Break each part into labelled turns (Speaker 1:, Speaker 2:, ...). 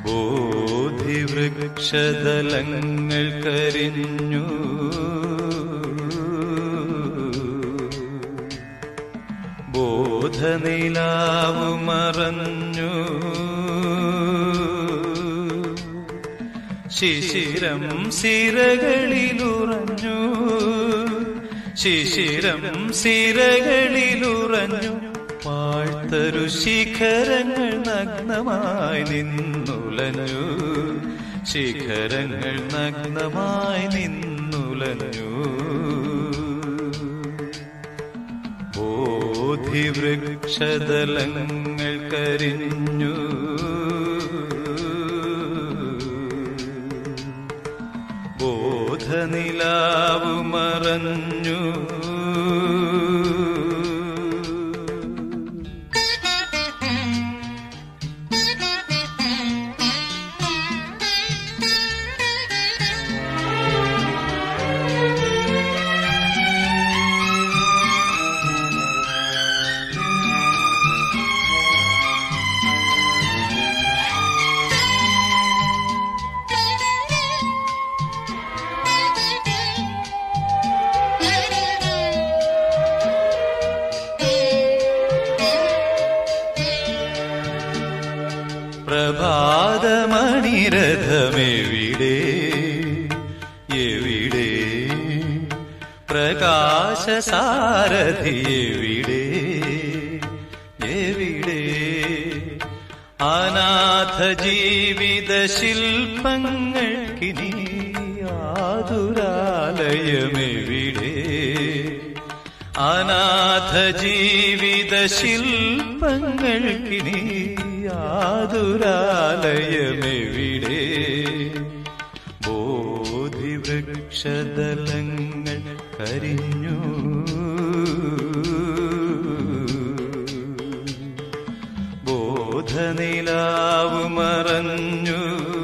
Speaker 1: ബോധിവൃക്ഷതലങ്ങൾ കരിഞ്ഞു ബോധനിലാവു മറഞ്ഞു ശിശിരം സിരകളിലുറഞ്ഞു ശിശിരം സിരകളിലുറഞ്ഞു പാഴ്ത്തരു ശിഖരങ്ങൾ നഗ്നമായി നിന്നുലഞ്ഞു ശിഖരങ്ങൾ നഗ്നമായി നിന്നുലഞ്ഞു ബോധിവൃക്ഷതലങ്ങൾ കരിഞ്ഞു ബോധനിലാവു മറഞ്ഞു പ്രഭാതമണിരഥമെവിടെ എവിടെ പ്രകാശസാരഥി എവിടെ എവിടെ അനാഥ ജീവിത ശില്പങ്ങൾക്കിനി ആതുരാലയമെവിടെ അനാഥ ജീവിത ശില്പങ്ങൾക്കിനി യാതൊരാലയമെവിടെ ബോധിവൃക്ഷതലങ്ങൾ കരിഞ്ഞു ബോധനിലാവ് മറഞ്ഞു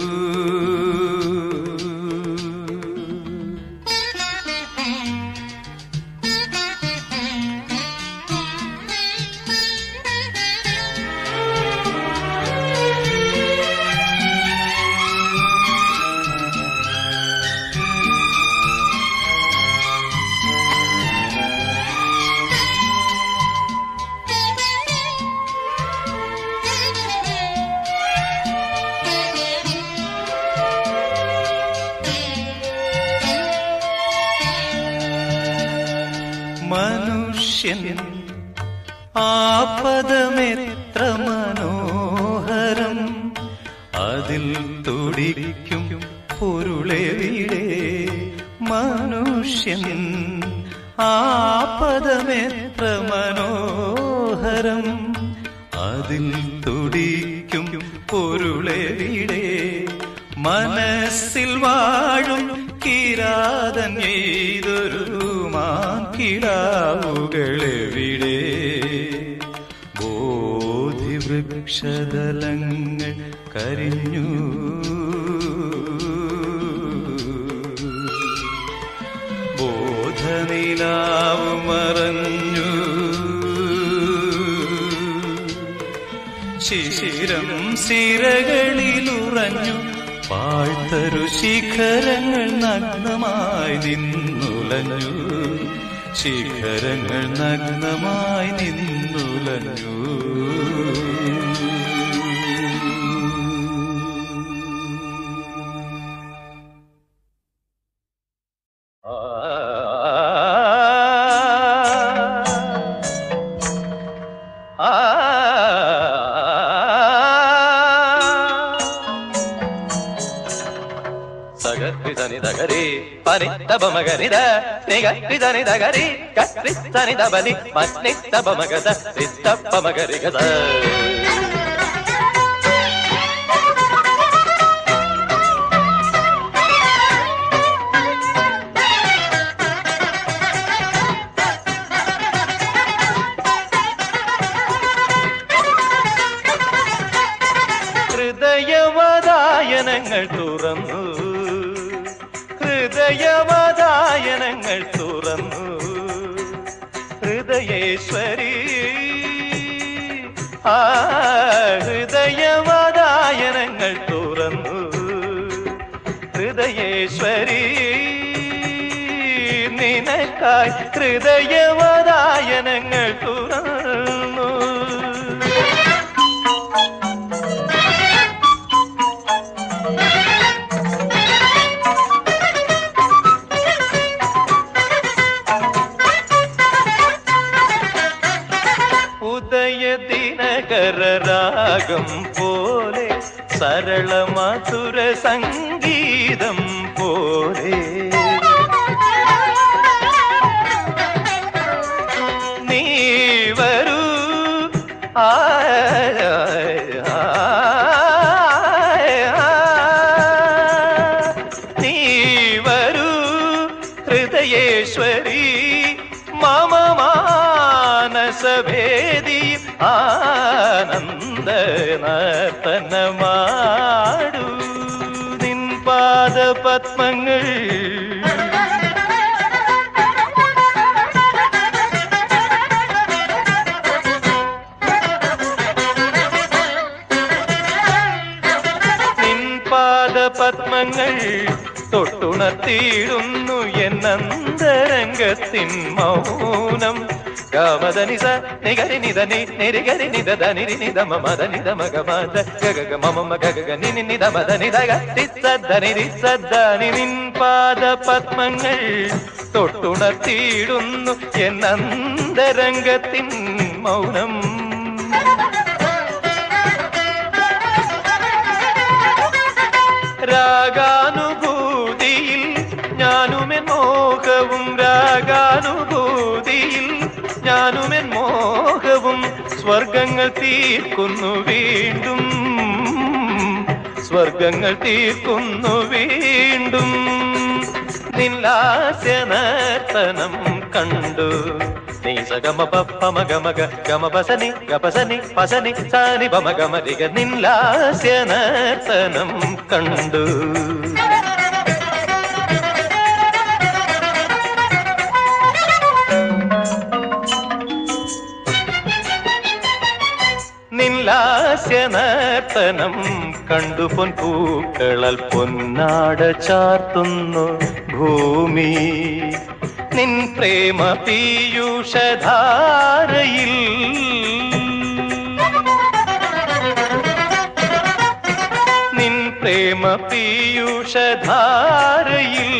Speaker 1: മനുഷ്യൻ ആ പദമെത്ര മനോഹരം അതിൽ തുടിക്കും പൊരുളെവിടെ മനുഷ്യൻ ആ പദമെത്ര മനോഹരം അതിൽ തുടിക്കും പൊരുളെവിടെ മനസ്സിൽ വാഴും കിരാതൻ ഏതൊരു മാക്കിടാവുകളെവിടെ ബോധിവൃക്ഷതലങ്ങൾ കരിഞ്ഞു ബോധനിലാവ് മറഞ്ഞു ശിശിരം സിരകളിലുറഞ്ഞു പാഴ്ത്തരു ശിഖരങ്ങൾ നഗ്നമായി നിന്നുലഞ്ഞു ശിഖരങ്ങൾ നഗ്നമായി നിന്നുലഞ്ഞു ആ
Speaker 2: సగరి దగరి పని తబమగరిద నిగరి దని దగరి కరి సని దబని మన్ని తబమగద రిస్తపమగరి గద
Speaker 1: ഹൃദയവദായനങ്ങൾ തുറന്നു ഹൃദയവദായനങ്ങൾ തുറന്നു ഹൃദയേശ്വരി ആ ഹൃദയവദായ ഹൃദയവാതായനങ്ങൾ തുറന്നു ഹൃദയേശ്വരി നിനക്കായി ഹൃദയവാതായനങ്ങൾ തുറന്നു ഉദയ ദിനകര രാഗം പോലെ സരള മധുര സംഗീതം പോലെ നീ വരൂ ആ, ആ, ആ, നീ വരൂ ഹൃദയേശ്വരി മമ മാനസഭേദി ആനന്ദ നർത്തനമാടൂ നിൻ പാദപത്മങ്ങൾ നിൻ പാദപത്മങ്ങൾ തൊട്ടുണർത്തിയിടുന്നു എന്നന്തരംഗത്തിൻ മൗനം ഗമദനിസ നിഗരി നിധനി നിരിഗരി നിധ നിരി നിധ മമദ നിധ മഗ മദ ഗഗ മമ ഗഗ നിനി നിധ മദ നിധ ഗ നിരി സദ്ദനി നിൻ പാദപത്മങ്ങൾ തൊട്ടുണർത്തിയിടുന്നു എന്നന്തരംഗത്തിൻ മൗനം രാഗാനുഭൂതിയിൽ ഞാനുമെൻ മോഹവും രാഗാനുഭൂതിയിൽ ഞാനുമെൻ മോഹവും സ്വർഗങ്ങൾ തീർക്കുന്നു വീണ്ടും സ്വർഗങ്ങൾ തീർക്കുന്നു വീണ്ടും നില്ലാസ്യ നർത്തനം കണ്ടു നീ സഗമ പമ ഗമഗ ഗമ പസനി ഗപസനി പസനി സാനി പമ ഗമരിക നില്ലാസ്യ നർത്തനം കണ്ടു നില്ലാസ്യ നർത്തനം കണ്ടു പൊൻ പൂക്കളൽ പൊന്നാട ചാർത്തുന്നു ഭൂമി നിൻ പ്രേമ പീയൂഷധാരയിൽ നിൻ പ്രേമ പീയൂഷധാരയിൽ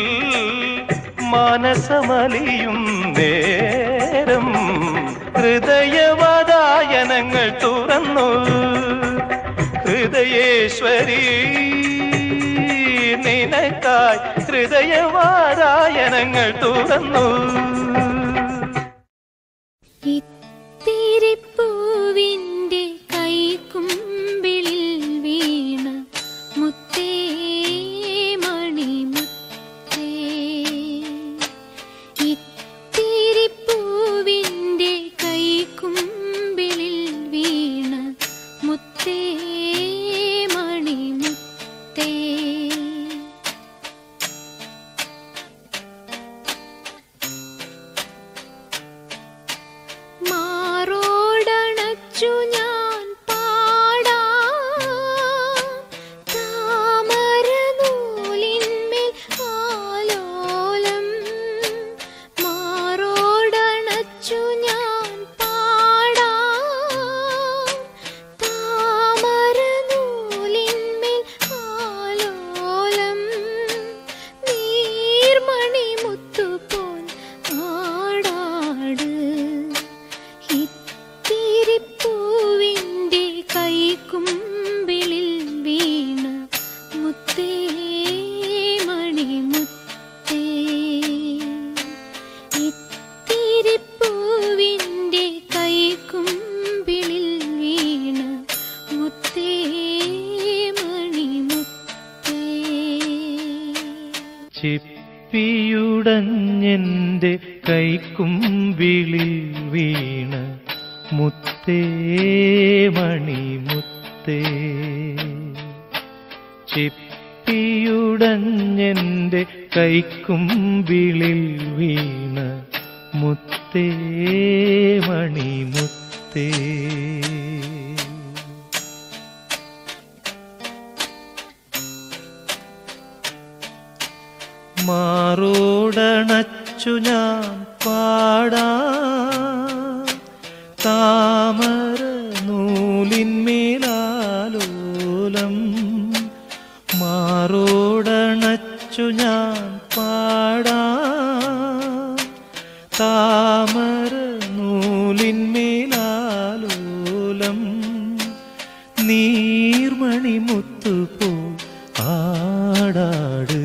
Speaker 1: മാനസമലിയും നേരം ഹൃദയവാതായനങ്ങൾ തുറന്നു ഹൃദയേശ്വരി നിനക്കായി ഹൃദയവാതായനങ്ങൾ തുറന്നു
Speaker 3: ഇത്തിരി പൂവിൻ്റെ കൈക്കുമ്പിളിൽ വീണ മുത്തേ മണിമുത്തേ ഇത്തിരി പൂവിൻ്റെ കൈക്കുമ്പിളിൽ വീണ മുത്തേ മണിമുത്തേ മാറോടണച്ചു ഞാൻ പാടാം താമരനൂലിന്മേൽ ആലോലം മാറോടണച്ചു ഞാൻ പാടാം താമരനൂലിന്മേൽ ആലോലം നീർമണി മുത്തുപോൽ ആടാട് ഇത്തിരി പൂവിൻ്റെ കൈക്കുമ്പിളിൽ വീണ മുത്തേ മണിമുത്തേ ഇത്തിരി പൂവിൻ്റെ കൈക്കുമ്പിളിൽ വീണ മുത്തേ മണിമുത്തേ
Speaker 1: ചിപ്പിയുടഞ്ഞെന്റെ കൈക്കുമ്പിളിൽ വീണ മുത്തേ മണിമുത്തേ ചിപ്പിയുടഞ്ഞെന്റെ കൈക്കുമ്പിളിൽ വീണ മുത്തേ മണിമുത്തേ മാറോടണച്ചു ഞാൻ പാടാ താമര നൂലിന്മേലാലോലം മാറോടണച്ചു ഞാൻ പാടാ താമര നൂലിന്മേലാലോലം നീർമണി മുത്തുപോ ആടാട്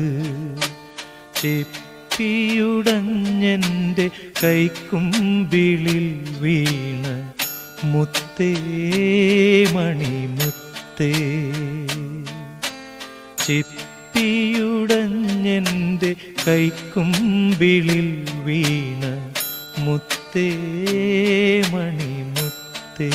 Speaker 1: ചെപ്പിയുടഞ്ഞെൻ്റെ കൈക്കുമ്പിളിൽ വീണ മുത്തേ മണിമുത്തേ ചെപ്പിയുടഞ്ഞെൻ്റെ കൈക്കുമ്പിളിൽ വീണ മുത്തേ മണിമുത്തേ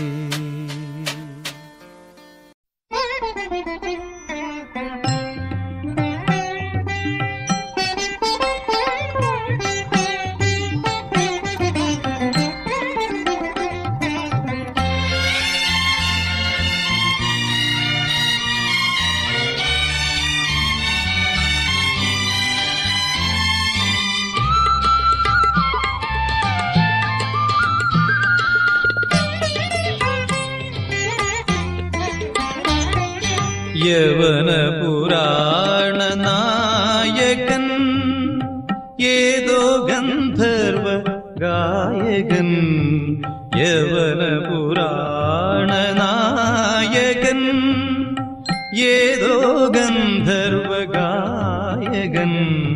Speaker 1: യവന പുരാണ നായകൻ ഏതോ ഗന്ധർവ ഗായകൻ യവന പുരാണ നായകൻ ഏതോ ഗന്ധർവ ഗായകൻ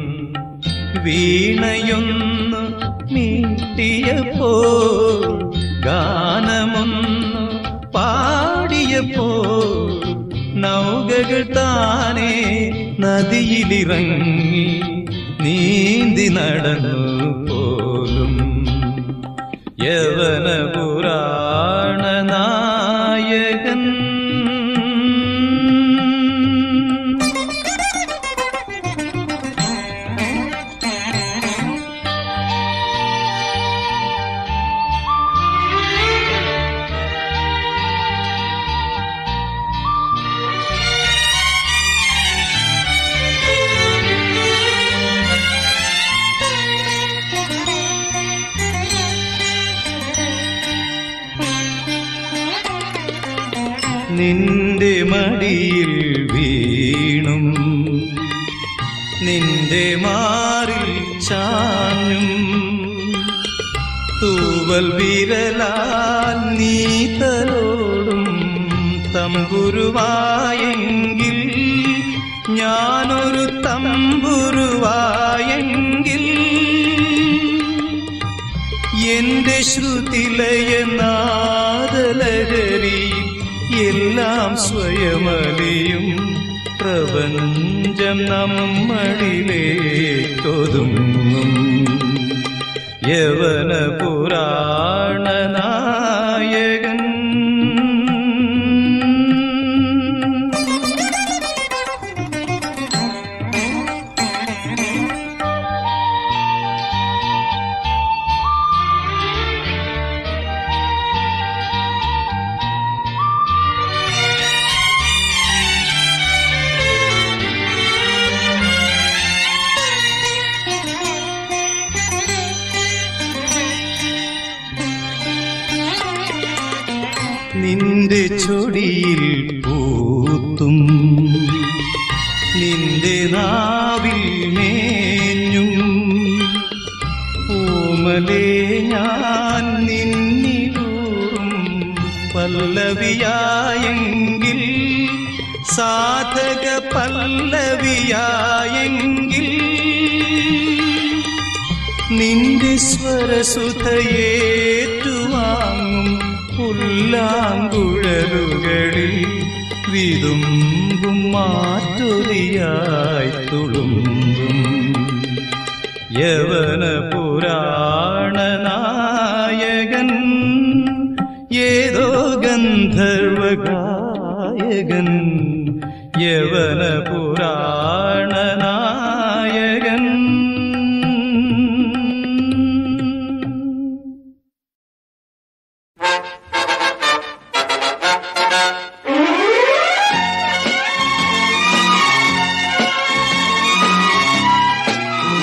Speaker 1: വീണയൊന്നു മീട്ടിയപ്പോ ഗാനമൊന്നു പാടിയപ്പോ നൗകകൾ താനേ നദിയിലിറങ്ങി നീന്തി നടന്നു പോലും യവന പുരാണ നായകൻ നിന്റെ മടിയിൽ വീണും നിന്റെ മാറിൽ ചാഞ്ഞും തൂവൽ വിരലാൽ നീ തലോടും തമ്പുരുവായെങ്കിൽ ഞാനൊരു തമ്പുരുവായെങ്കിൽ എന്റെ ശ്രുതിലയ നാദലഹരി എല്ലാം സ്വയമലിയും പ്രപഞ്ചം നമ്മളിലേക്കൊതുങ്ങും യവന പുരാണ നായകൻ നിന്റെ ചൊടിയിൽ പൂത്തും നിന്റെ നാവിൽ മേഞ്ഞും ഓമലേ ഞാൻ നിന്നിലൂറും പല്ലവിയായെങ്കിൽ സാധക പല്ലവിയായെങ്കിൽ നിന്റെ സ്വരസുധയേറ്റുവാങ്ങും പുല്ലാങ്കുഴലുകളിൽ വിതുമ്പും മാറ്റൊലിയായി തുളുമ്പും യവന പുരാണ നായകൻ ഏതോ ഗന്ധർവ ഗായകൻ യവന പുരാണ നായകൻ
Speaker 3: ും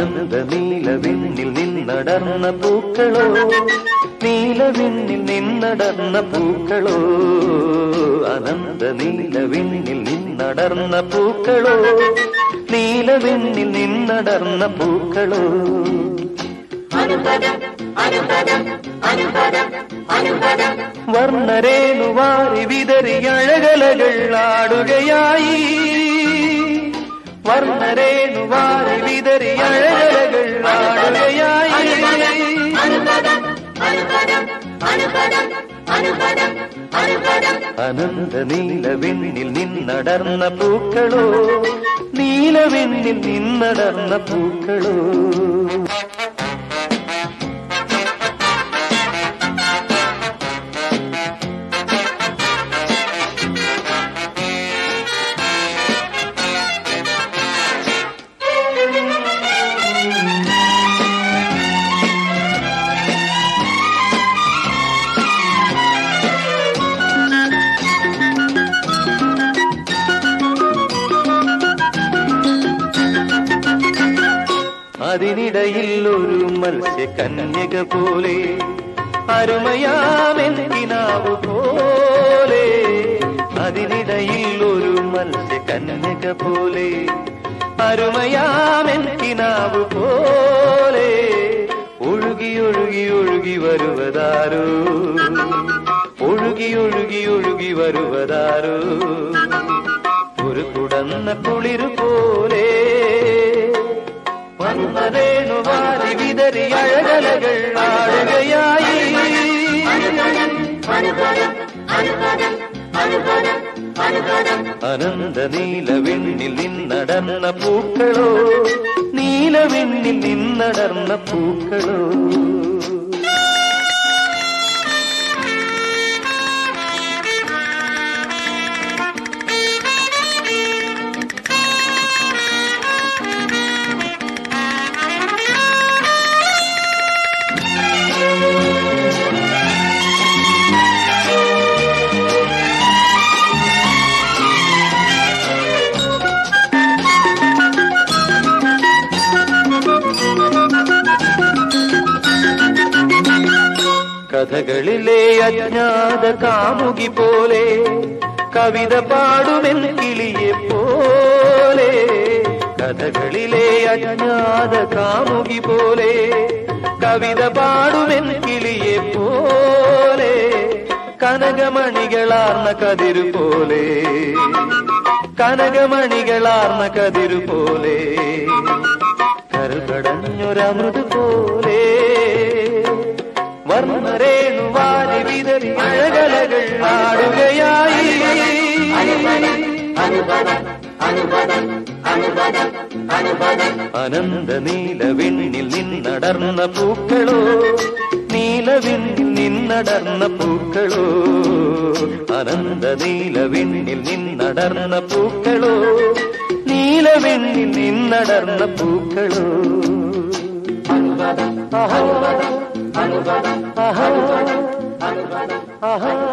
Speaker 1: അനന്ത നീലവിണ്ണിൽ നിന്നടർന്ന പൂക്കളോ നീലവിണ്ണിൽ നിന്നടർന്ന പൂക്കളോ അനന്ത നീലവിണ്ണിൽ നിന്നടർന്ന പൂക്കളോ നീലവിണ്ണിൽ നിന്നടർന്ന പൂക്കളോ വർണ്ണരേണുവാരി വിതറി അഴകലകൾ ആടുകയായി വർണ്ണരേണുവാരി വിതറി അഴകലകൾ ആടുകയായി അനന്ത നീലവിണ്ണിൽ നിന്നടർന്ന പൂക്കളോ നീലവിണ്ണിൽ നിന്നടർന്ന പൂക്കളോ അതിനിടയിൽ ഒരു മത്സ്യ കന്യക പോലെ അരുമയാമെന്തിനാവു പോലെ അതിനിടയിൽ ഒരു മത്സ്യ കന്യക പോലെ അരുമയാമെന്തിനാവു പോലെ ഒഴുകി ഒഴുകി ഒഴുകി വരുവതാരോ ഒഴുകി ഒഴുകി ഒഴുകി വരുവതാരോ ഒരു കുടന്ന കുളിരു പോലെ വന്നതേണുവാരി വിതറി അഴകലകൾ ആടുകയായി അനന്ത നീലവിണ്ണിൽ നിന്നടർന്ന പൂക്കളോ നീലവിണ്ണിൽ നിന്നടർന്ന പൂക്കളോ കഥകളിലെ അജ്ഞാത കാമുകി പോലെ കവിത പാടുമെൻ കിളിയെ പോലെ കഥകളിലെ അജ്ഞാത കാമുകി പോലെ കവിത പാടുമെൻ കിളിയെ പോലെ കനകമണികളാർന്ന കതിരു പോലെ കനകമണികളാർന്ന കതിരു പോലെ കരുകടഞ്ഞൊരമൃത് പോലെ വർണ്ണരേണുവാരി വിതറി അഴകലകൾ ആടുകയായി അനന്ത നീലവിണ്ണിൽ നിന്നടർന്ന പൂക്കളോ നീലവിണ്ണിൽ നിന്നടർന്ന പൂക്കളോ അനന്ത നീലവിണ്ണിൽ നിന്നടർന്ന പൂക്കളോ നീലവിണ്ണിൽ നിന്നടർന്ന പൂക്കളോ ആഹാ ആഹാ ആഹാ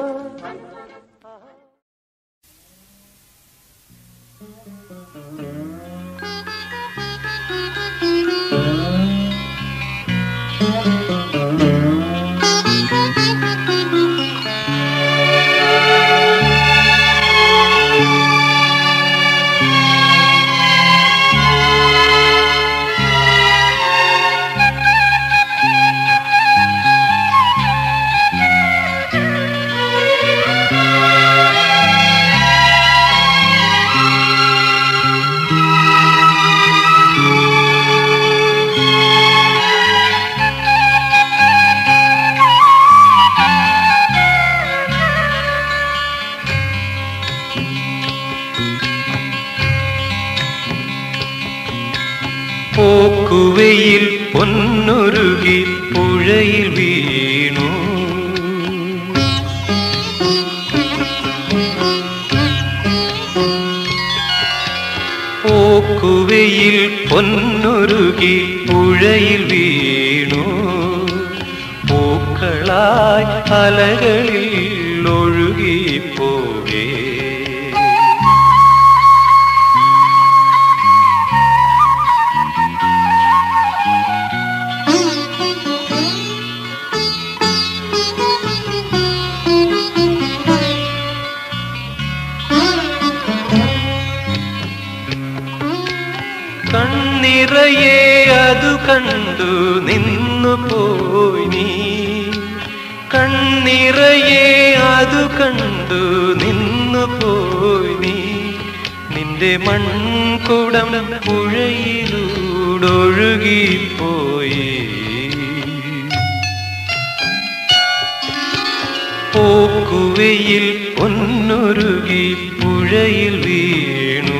Speaker 2: പോക്കുവയിൽ പൊന്നുരുകി പുഴയിൽ വീണു പോക്കുവയിൽ പൊന്നുരുകി പുഴയിൽ വീണു പൂക്കളായി അലകളിൽ ഒഴുകിപ്പോകേ കണ്ടു നിന്നു പോയി നീ കണ്ണിറയെ അതു കണ്ടു നിന്നു പോയി നീ നിന്റെ മൺകുടം പുഴയിലൂടൊഴുകിപ്പോയി പോക്കുവയിൽ പൊന്നുരുകി പുഴയിൽ വീണു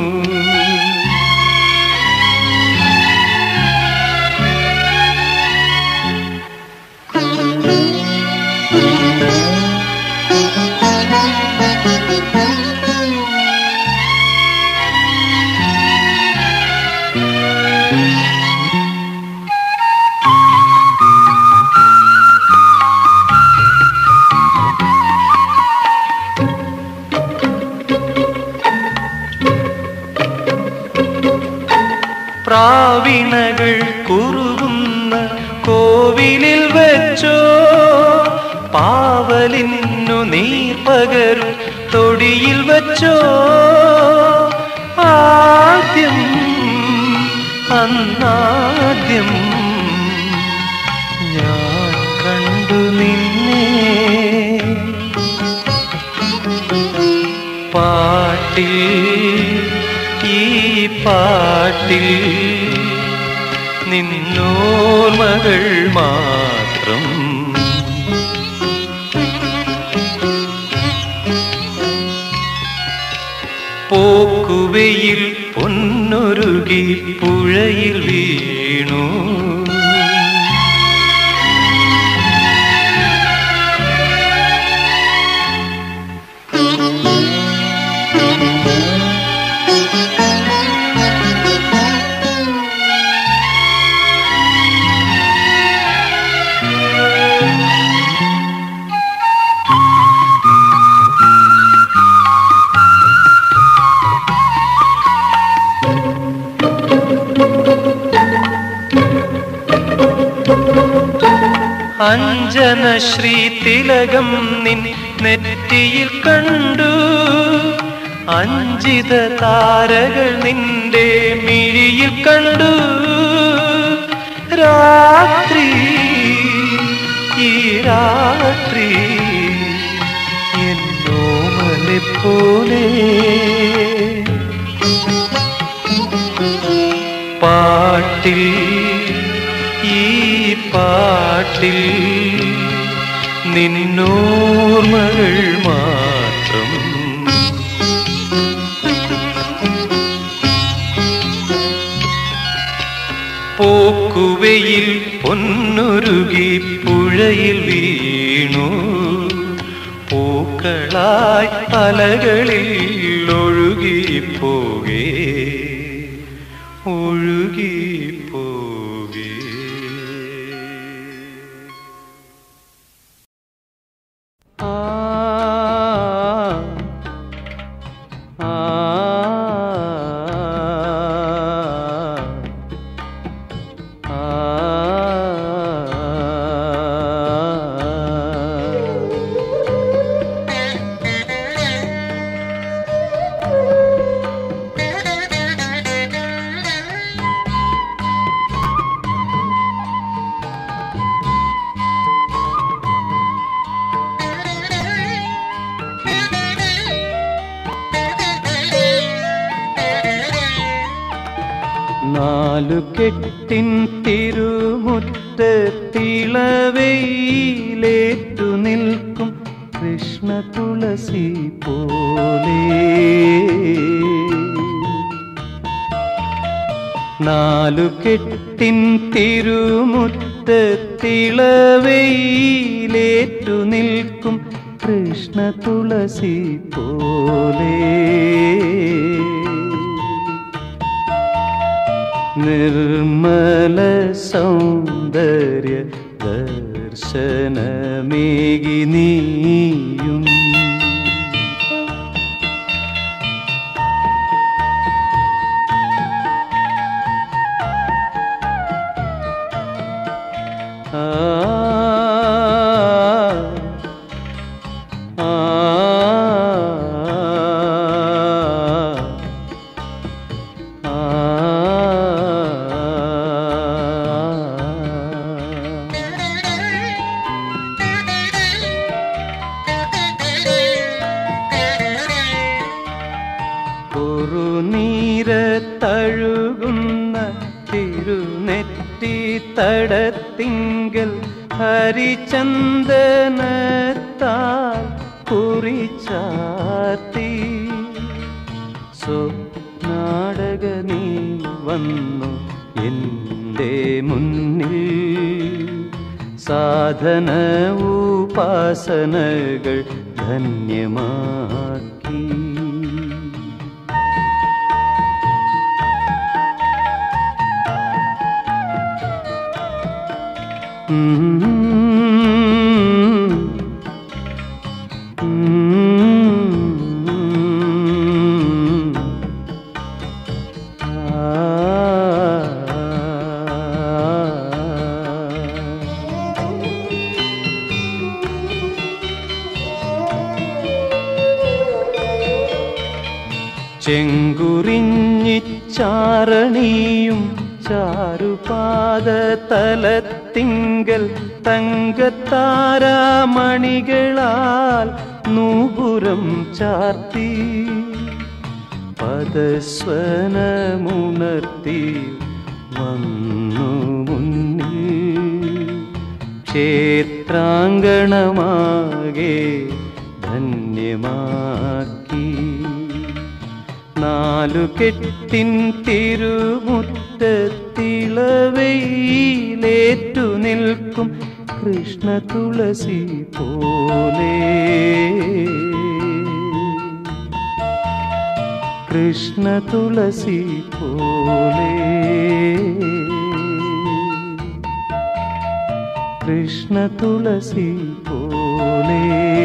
Speaker 2: പ്രാവിണകൾ കുറുകുന്ന കോവിലിൽ വെച്ചോ പാവലിന്നു നീർ പകരും തൊടിയിൽ വെച്ചോ ആദ്യം അന്നാദ്യം ഞാൻ കണ്ടു നിന്നെ പാട്ടിൽ ഈ പാട്ടിൽ നിന്നോർമകൾ മാത്രം പോക്കുവയിൽ പൊന്നൊരുകി പുഴയിൽ വീണു അഞ്ജന ശ്രീ തിലകം നിൻ നെറ്റിയിൽ കണ്ടു അഞ്ചിത താരകൾ നിന്റെ മിഴിയിൽ കണ്ടു രാത്രി ഈ രാത്രി എന്നോമലെ പോലെ പാട്ടിൽ ഈ പാട്ടിൽ നിന്നോർമകൾ മാത്രം പോക്കുവയിൽ പൊന്നുരുകി പുഴയിൽ വീണു പൂക്കളായി അലകളിൽ ഒഴുകിപ്പോകേ ഒഴുകിപ്പോകേ ആ ആ നാലു കെട്ടിൻ തിരുമുറ്റത്തിളവയിലേറ്റു നിൽക്കും കൃഷ്ണ തുളസി പോലെ നാലു കെട്ടിൻ തിരുമുറ്റത്തിളവയിലേറ്റു നിൽക്കും കൃഷ്ണ തുളസി പോലെ നിർമ്മല സൗന്ദര്യ ദർശനമേകി നീയും ആ ആ ആ തലത്തിങ്കൽ ഹരിചന്ദനത്താൽ കുറിച്ചാർത്തി സ്വനാടക നീ വന്നു എൻ്റെ മുന്നിൽ സാധന ഉപാസനകൾ ധന്യമാക്കി ചെങ്കുറിഞ്ഞിച്ചാരണിയും ചാരുപാദ തലത്തിങ്കൽ തങ്കത്താരാമണികളാൽ നൂപുരം ചാർത്തി പദസ്വനമുണർത്തി വന്നു മുന്നിൽ ക്ഷേത്രാങ്കണമാകെ ധന്യമാക്കി നാലു കെട്ടിൻ തിരുമുറ്റത്തിളവയിലേറ്റു നിൽക്കും കൃഷ്ണ തുളസി പോലെ കൃഷ്ണ തുളസി പോലെ കൃഷ്ണ തുളസി പോലെ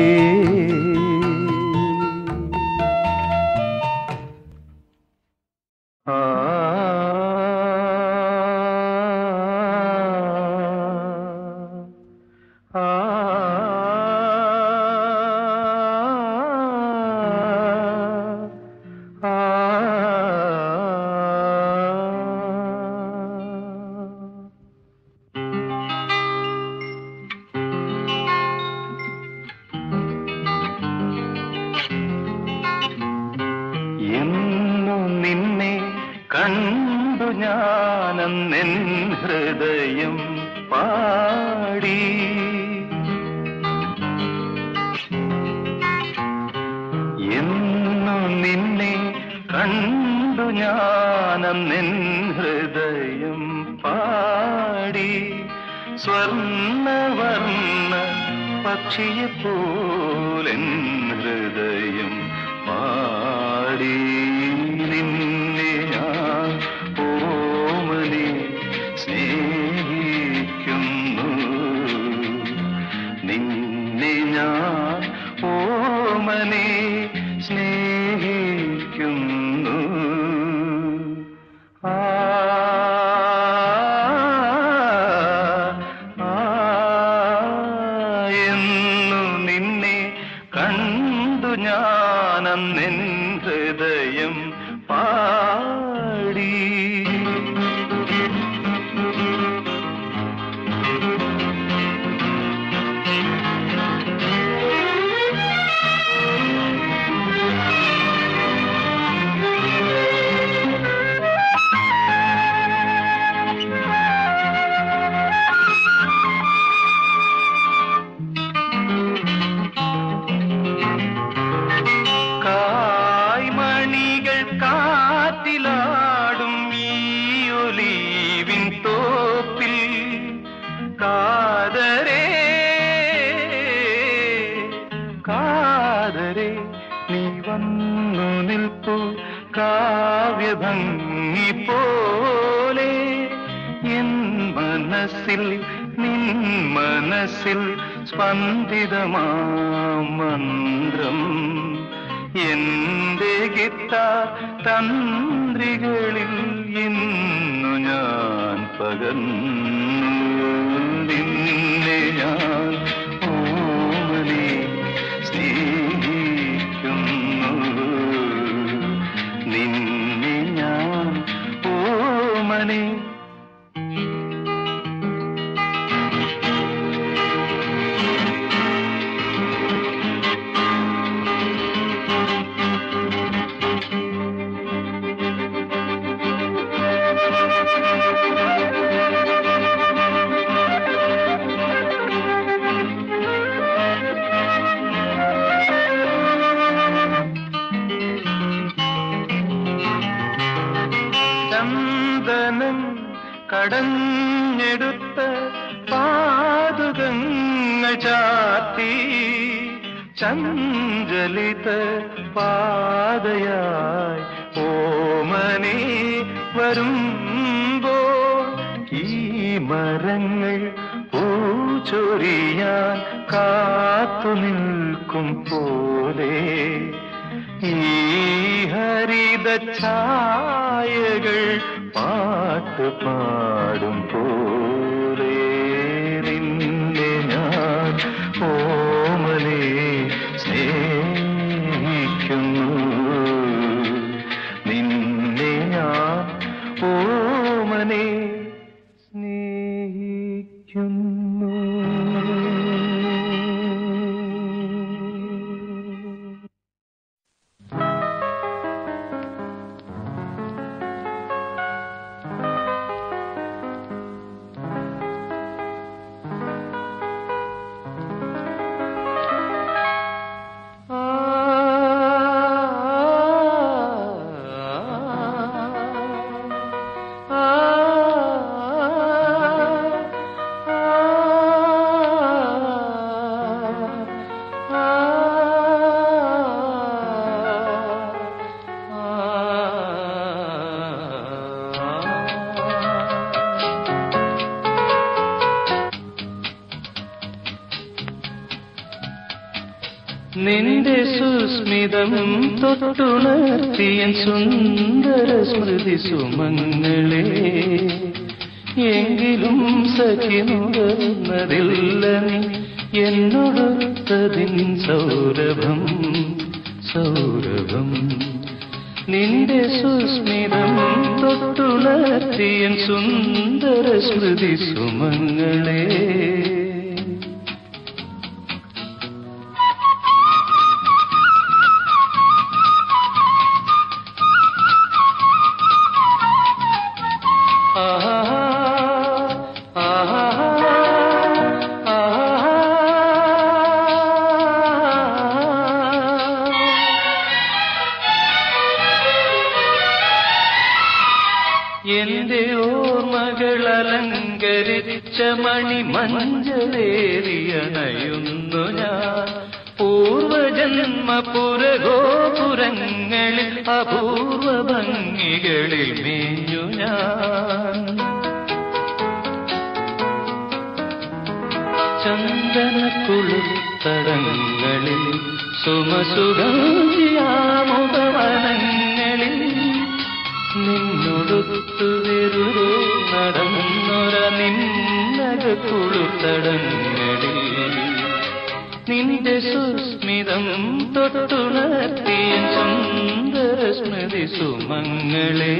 Speaker 2: എന്നു നിന്നെ കണ്ടു ഞാനെന്നെൻ ഹൃദയം പാടി എന്നു നിന്നെ കണ്ടു ഞാനെന്നെൻ ഹൃദയം പാടി സ്വർണവർണ്ണ പക്ഷിയെ പോലെൻ ഹൃദയം പാടി നിന്നെ ഞാൻ ഓമനെ സ്നേഹിക്കുന്നു നിന്നെ ഞാൻ ഓമനെ സ്നേഹിക്കുന്നു ആ ആ, എന്നു നിന്നെ കണ്ടു ഞാനെന്നെൻ ഹൃദയം പാടി കായ്മണികൾ കാറ്റിലാടും ഈ ഒലീവിൻ തോപ്പിൽ കാതരേ കാതരേ നീ വന്നു നിൽപ്പു കാവ്യഭംഗി പോലെ എൻ മനസ്സിൽ നിൻ മനസ്സിൽ സ്പന്ദിതമാം മന്ത്രം എന്റെ ഗിത്താർ തന്ത്രികളിൽ ഇന്നു ഞാൻ പകർന്നു നിന്നെ ഞാൻ ഓമനെ സ്നേഹിക്കുന്നു നിന്നെ ഞാൻ ഓമനെ കടഞ്ഞെടുത്ത പാതുകങ്ങൾ ചാത്തി ചഞ്ചലിത പാതയായി ഓമനെ വരുമ്പോൾ ഈ മരങ്ങൾ പൂച്ചൊരിയാൻ കാത്തു നിൽക്കും പോലെ ഈ ഹരിത ഛായകൾ പാട്ട് പാടും പോലെ നിന്നെ ഞാൻ ഓമനെ സ്നേഹിക്കുന്നു നിന്നെ ഞാൻ ഓമനെ സ്നേഹിക്കുന്നു നിന്റെ സുസ്മിതം തൊട്ടുണർത്തിയൻ സുന്ദര സ്മൃതി സുമങ്ങളെ എങ്കിലും സഖി നുകർന്നതില്ല നീ എന്നോടൊത്തതിൻ സൗരഭം സൗരഭം നിന്റെ സുസ്മിതം തൊട്ടുണർത്തിയൻ സുന്ദര സ്മൃതി സുമങ്ങളെ എന്റെ ഓർമ്മകൾ അലങ്കരിച്ച മണി മഞ്ചലേറിയണയുന്നു ഞാൻ പൂർവജന്മ പുരഗോപുരങ്ങളിൽ അപൂർവ ഭംഗികളിൽ മേഞ്ഞു ഞാൻ ചന്ദന കുളിർത്തടങ്ങളിൽ സുമസുഗാമുഖവനങ്ങളിൽ നിന്നൊടുത്തു വെറുതെ നടന്നൊര നിന്നക കുളിർത്തടങ്ങളിൽ നിന്റെ സുസ്മിതം തൊട്ടുണർത്തിയ സുന്ദര സ്മൃതി സുമങ്ങളെ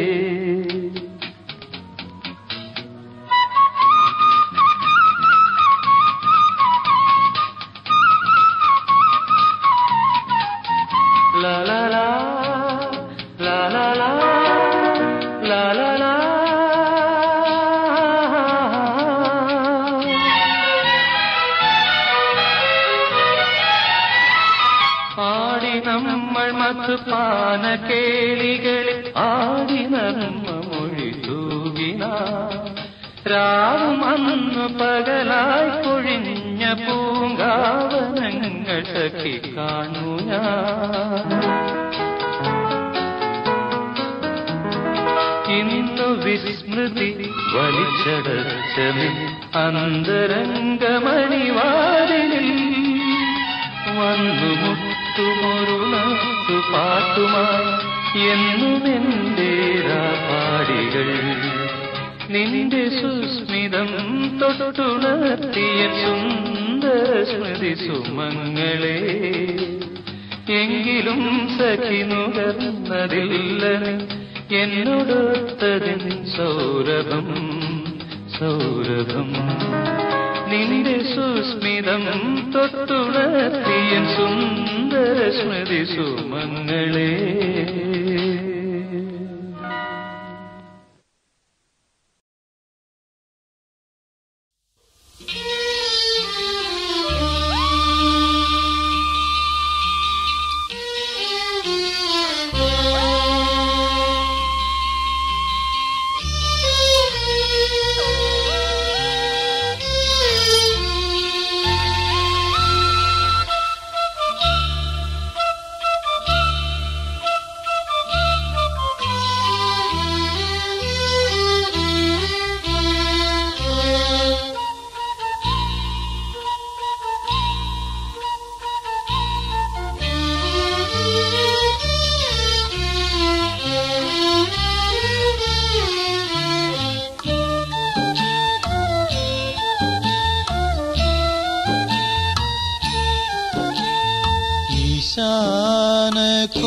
Speaker 2: La la la, la la la, la la la. ആടി നമ്മൾ മധുപാന കേളികളിൽ ആടി നർമ്മ മൊഴി തൂകിന രാവും അന്ന് പകലായി പൊഴിഞ്ഞ പൂങ്കാവനങ്ങൾ സഖി കാണൂ ഞാൻ ഇന്നു വിസ്മൃതി വലിച്ചടച്ചമിൻ അന്തരംഗമണിവാതിലിൽ വന്നു മുട്ടുമൊരു നാട്ടു പാട്ടുമായി എന്നുമെന്റെ പാടികൾ നിന്റെ സുസ്മിതം തൊട്ടുണർത്തിയ സുന്ദര സ്മൃതി സുമങ്ങളെ എങ്കിലും സഖി നുകർന്നതില്ല നീ എന്നോടൊത്തതിൻ സൗരഭം സൗരഭം നിന്റെ സുസ്മിതം തൊട്ടുണർത്തിയ സുന്ദര സ്മൃതി സുമങ്ങളെ
Speaker 3: Thank you.
Speaker 4: ഈശാന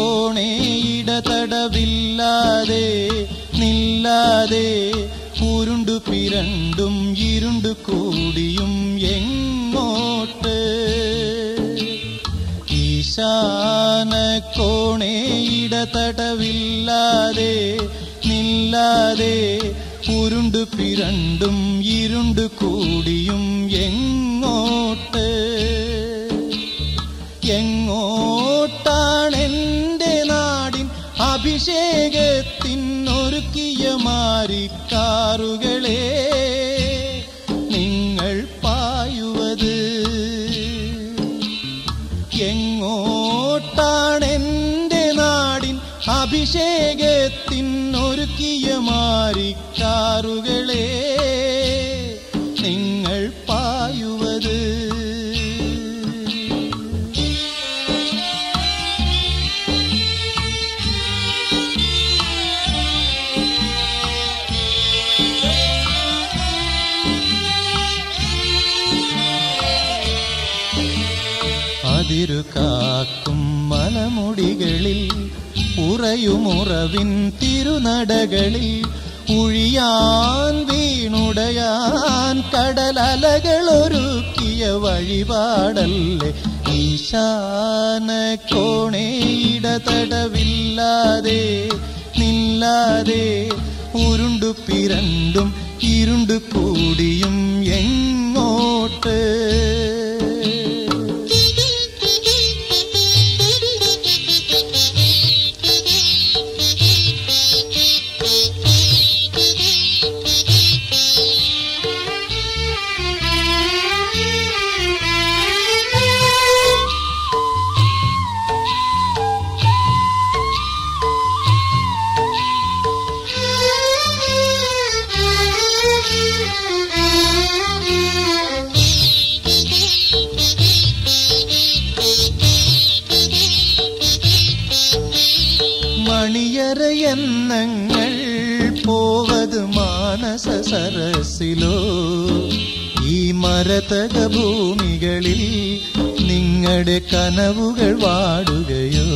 Speaker 4: കോണേയിടതടവില്ലാതെ നില്ലാതെ ഉരുണ്ടു പിരണ്ടും ഇരുണ്ടു കൂടിയും എങ്ങോട്ട് ഈശാന കോണേയിടതടവില്ലാതെ നില്ലാതെ ഉരുണ്ടു പിരണ്ടും ഇരുണ്ടു കൂടിയും എങ്ങോട്ട് എങ്ങോട്ടാണെന്റെ നാടിൻ അഭിഷേകത്തിനൊരുക്കിയ മാരിക്കാറുകളെ നിങ്ങൾ പായുവത് എങ്ങോട്ടാണെന്റെ നാടിൻ അഭിഷേകത്തിനൊരുക്കിയ മാരിക്കാറുകളെ നിങ്ങൾ പായുവത് അതിരു കാക്കും മലമുടികളിൽ ഉറയുമുറവിൻ തിരുനടകളിൽ ഉഴിയാൻ വീണുടയാൻ കടലലകൾ ഒരുക്കിയ വഴിപാടല്ലേ ഈശാന കോണേയിടതടവില്ലാതെ നില്ലാതെ ഉരുണ്ടു പിരണ്ടും ഇരുണ്ടു കൂടിയും എങ്ങോട്ട് മണിയറയെന്നങ്ങൾ പോവത് മാനസ സരസിലോ ഈ മരതക ഭൂമികളിൽ നിങ്ങളുടെ കനവുകൾ വാടുകയോ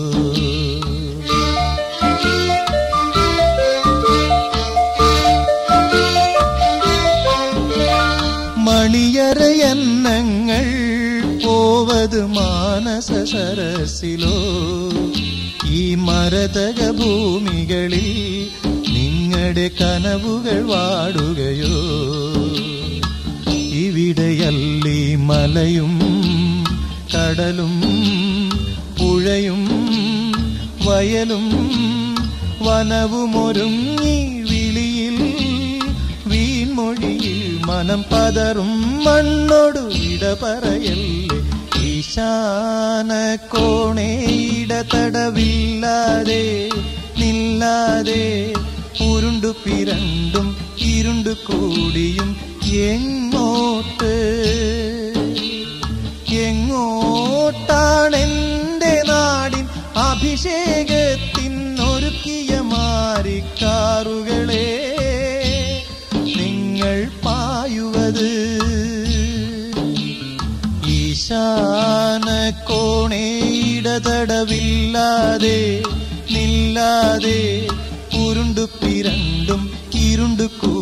Speaker 4: മണിയറയെന്നങ്ങൾ പോവത് മാനസ സരസിലോ ഈ മരതക ഭൂമികളിൽ നിങ്ങളുടെ കനവുകൾ വാടുകയോ ഇവിടെയല്ലി മലയും കടലും പുഴയും വയലും വനവുമൊരുങ്ങി വിളിയിൽ വീൺമൊഴിയിൽ മനം പതറും മണ്ണോടു ഇട പറയല്ലേ ഈശാന കോണേയിടതടവില്ലാതെ നില്ലാതെ ഉരുണ്ടു പിരണ്ടും ഇരുണ്ടു കൂടിയും എങ്ങോട്ട് എങ്ങോട്ടാണെന്റെ നാടിൻ അഭിഷേകത്തിനൊരുക്കിയ മാരിക്കാറുകളെ നിങ്ങൾ പായുവത് ഈശാന കോണേയിടതടവില്ലാതെ നില്ലാതെ ഉരുണ്ടു പിരണ്ടും ഇരുണ്ടു കൂ